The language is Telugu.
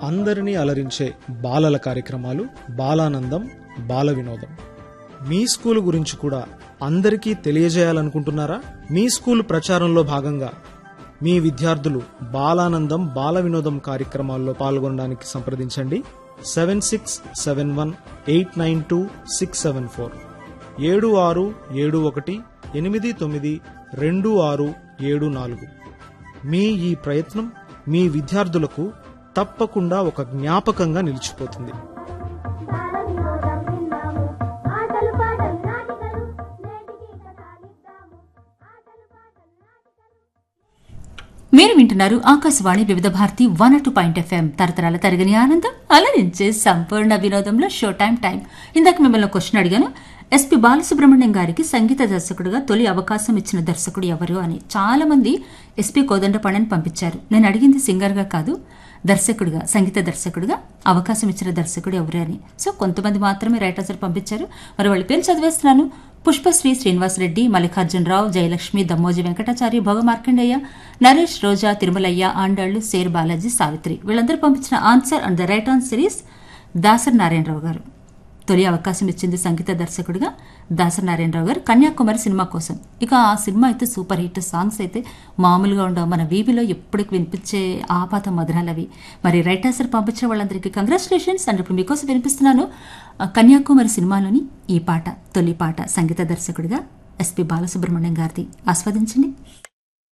అందరినీ అలరించే బాలల కార్యక్రమాలు బాలానందం బాల వినోదం మీ స్కూల్ గురించి కూడా అందరికీ తెలియజేయాలనుకుంటున్నారా మీ స్కూల్ ప్రచారంలో భాగంగా మీ విద్యార్థులు బాలానందం బాల వినోదం కార్యక్రమాల్లో పాల్గొనడానికి సంప్రదించండి seven six seven one eight nine two six seven four ఏడు ఆరు ఏడు ఒకటి ఎనిమిది తొమ్మిది రెండు ఆరు ఏడు నాలుగు మీ ఈ ప్రయత్నం మీ విద్యార్థులకు తప్పకుండా ఒక జ్ఞాపకంగా నిలిచిపోతుంది బాలవినోదం విన్నాము ఆటలు పాటలు నాటికలు నేటికి కథాలిద్దాము ఆటలు పాటలు నాటికలు మీరు వింటున్నారు Akashvani Vividh Bharati one two point FM తరతరాల తరగని ఆనందం అలరించే సంపూర్ణ వినోదంలో షో టైం టైం ఇందాక మిమ్మల్ని క్వశ్చన్ అడిగాను ఎస్పి బాలసుబ్రహ్మణ్యం గారికి సంగీత దర్శకుడిగా తొలి అవకాశం ఇచ్చిన దర్శకుడు ఎవరు అని చాలా మంది ఎస్పి కోదండపాణిని పంపించారు నేను అడిగింది సింగర్గా కాదు దర్శకుడిగా సంగీత దర్శకుడిగా అవకాశం ఇచ్చిన దర్శకుడు ఎవరు అని సో కొంతమంది మాత్రమే రైట్ ఆన్సర్ పంపించారు మరి వాళ్ళ పేరు చదివేస్తున్నాను పుష్పశ్రీ శ్రీనివాసరెడ్డి మల్లికార్జునరావు జయలక్ష్మి దమ్మోజి వెంకటాచారి భోగ మార్కండయ్య నరేష్ రోజా తిరుమలయ్య ఆండాళ్లు సేర్ బాలాజీ సావిత్రి వీళ్ళందరూ పంపించిన answer and the right answer is Dasar Narayanarao గారు తొలి అవకాశం ఇచ్చింది సంగీత దర్శకుడిగా దాసరి నారాయణరావు గారు కన్యాకుమారి సినిమా కోసం ఇక ఆ సినిమా అయితే సూపర్ హిట్ సాంగ్స్ అయితే మామూలుగా ఉండవు మన వీబీలో ఎప్పటికి వినిపించే ఆపాత మధురాలవి మరి రైట్ ఆన్సర్ పంపించిన వాళ్ళందరికీ కంగ్రాచులేషన్స్ అండ్ ఇప్పుడు మీకోసం వినిపిస్తున్నాను ఆ, కన్యాకుమారి సినిమాలోని ఈ పాట తొలి పాట సంగీత దర్శకుడిగా ఎస్పి బాలసుబ్రహ్మణ్యం గారిది ఆస్వాదించండి